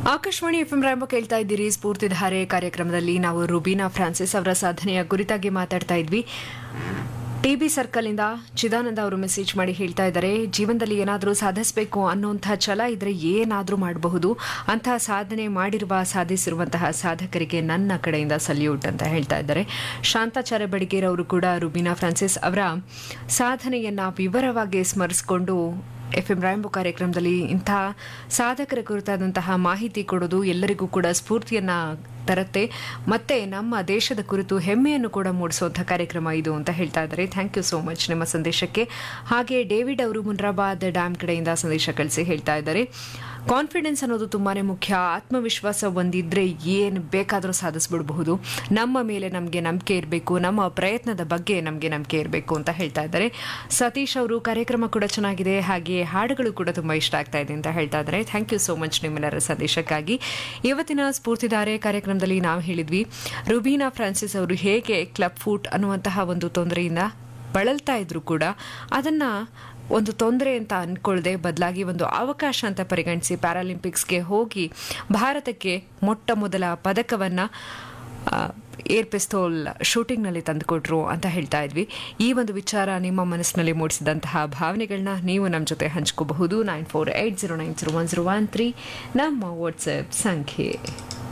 Akashvani F M ರಾಂಬ ಕೇಳ್ತಾ ಇದ್ದೀರಿ ಸ್ಫೂರ್ತಿಧಾರೆ ಕಾರ್ಯಕ್ರಮದಲ್ಲಿ ನಾವು ರುಬೀನಾ ಫ್ರಾನ್ಸಿಸ್ ಅವರ ಸಾಧನೆಯ ಕುರಿತಾಗಿ ಮಾತಾಡ್ತಾ ಇದ್ವಿ ಟಿಬಿ ಸರ್ಕಲ್ ಇಂದ ಚಿದಾನಂದ ಅವರು ಮೆಸೇಜ್ ಮಾಡಿ ಹೇಳ್ತಾ ಇದ್ದಾರೆ ಜೀವನದಲ್ಲಿ ಏನಾದರೂ ಸಾಧಿಸಬೇಕು ಅನ್ನೋಂಥ ಛಲ ಇದ್ರೆ ಏನಾದರೂ ಮಾಡಬಹುದು ಅಂತಹ ಸಾಧನೆ ಮಾಡಿರುವ ಸಾಧಿಸಿರುವಂತಹ ಸಾಧಕರಿಗೆ ನನ್ನ ಕಡೆಯಿಂದ ಸಲ್ಯೂಟ್ ಅಂತ ಹೇಳ್ತಾ ಇದ್ದಾರೆ ಶಾಂತಾಚಾರ್ಯ ಬಡಿಗೇರ್ ಅವರು ಕೂಡ ರುಬೀನಾ ಫ್ರಾನ್ಸಿಸ್ ಅವರ ಸಾಧನೆಯನ್ನ ವಿವರವಾಗಿ ಸ್ಮರಿಸಿಕೊಂಡು ಎಫ್ ಎಂ ರಾಯಂಬು ಕಾರ್ಯಕ್ರಮದಲ್ಲಿ ಇಂಥ ಸಾಧಕರ ಕುರಿತಾದಂತಹ ಮಾಹಿತಿ ಕೊಡೋದು ಎಲ್ಲರಿಗೂ ಕೂಡ ಸ್ಫೂರ್ತಿಯನ್ನ ತರುತ್ತೆ ಮತ್ತೆ ನಮ್ಮ ದೇಶದ ಕುರಿತು ಹೆಮ್ಮೆಯನ್ನು ಕೂಡ ಮೂಡಿಸುವಂಥ ಕಾರ್ಯಕ್ರಮ ಇದು ಅಂತ ಹೇಳ್ತಾ ಇದ್ದಾರೆ ಥ್ಯಾಂಕ್ ಯು ಸೋ ಮಚ್ ನಿಮ್ಮ ಸಂದೇಶಕ್ಕೆ ಹಾಗೆ ಡೇವಿಡ್ ಅವರು ಮುನ್ರಾಬಾದ್ ಡ್ಯಾಮ್ ಕಡೆಯಿಂದ ಸಂದೇಶ ಕಳಿಸಿ ಹೇಳ್ತಾ ಇದ್ದಾರೆ ಕಾನ್ಫಿಡೆನ್ಸ್ ಅನ್ನೋದು ತುಂಬಾನೇ ಮುಖ್ಯ ಆತ್ಮವಿಶ್ವಾಸ ಒಂದಿದ್ರೆ ಏನು ಬೇಕಾದರೂ ಸಾಧಿಸ್ಬಿಡಬಹುದು ನಮ್ಮ ಮೇಲೆ ನಮಗೆ ನಂಬಿಕೆ ಇರಬೇಕು ನಮ್ಮ ಪ್ರಯತ್ನದ ಬಗ್ಗೆ ನಮಗೆ ನಂಬಿಕೆ ಇರಬೇಕು ಅಂತ ಹೇಳ್ತಾ ಇದ್ದಾರೆ ಸತೀಶ್ ಅವರು ಕಾರ್ಯಕ್ರಮ ಕೂಡ ಚೆನ್ನಾಗಿದೆ ಹಾಗೆ ಹಾಡುಗಳು ಕೂಡ ತುಂಬಾ ಇಷ್ಟ ಆಗ್ತಾ ಇದೆ ಅಂತ ಹೇಳ್ತಾ ಇದ್ದಾರೆ ಥ್ಯಾಂಕ್ ಯು ಸೋ ಮಚ್ ನಿಮ್ಮೆಲ್ಲರ ಸಂದೇಶಕ್ಕಾಗಿ ಇವತ್ತಿನ ಸ್ಫೂರ್ತಿಧಾರೆ ಕಾರ್ಯಕ್ರಮದಲ್ಲಿ ನಾವು ಹೇಳಿದ್ವಿ ರುಬೀನಾ ಫ್ರಾನ್ಸಿಸ್ ಅವರು ಹೇಗೆ ಕ್ಲಬ್ ಫೂಟ್ ಅನ್ನುವಂತಹ ಒಂದು ತೊಂದರೆಯಿಂದ ಬಳಲ್ತಾ ಇದ್ರು ಕೂಡ ಅದನ್ನ ಒಂದು ತೊಂದರೆ ಅಂತ ಅನ್ಕೊಳ್ಳದೆ ಬದಲಾಗಿ ಒಂದು ಅವಕಾಶ ಅಂತ ಪರಿಗಣಿಸಿ ಪ್ಯಾರಾಲಿಂಪಿಕ್ಸ್ಗೆ ಹೋಗಿ ಭಾರತಕ್ಕೆ ಮೊಟ್ಟ ಮೊದಲ ಪದಕವನ್ನ ಆ, ಏರ್ ಪಿಸ್ತೋಲ್ ಶೂಟಿಂಗ್ನಲ್ಲಿ ತಂದುಕೊಟ್ರು ಅಂತ ಹೇಳ್ತಾ ಇದ್ವಿ ಈ ಒಂದು ವಿಚಾರ ನಿಮ್ಮ ಮನಸ್ಸಿನಲ್ಲಿ ಮೂಡಿಸಿದಂತಹ ಭಾವನೆಗಳನ್ನ ನೀವು ನಮ್ಮ ಜೊತೆ ಹಂಚ್ಕೋಬಹುದು nine four eight zero nine zero one zero one three ನಮ್ಮ ವಾಟ್ಸಪ್ ಸಂಖ್ಯೆ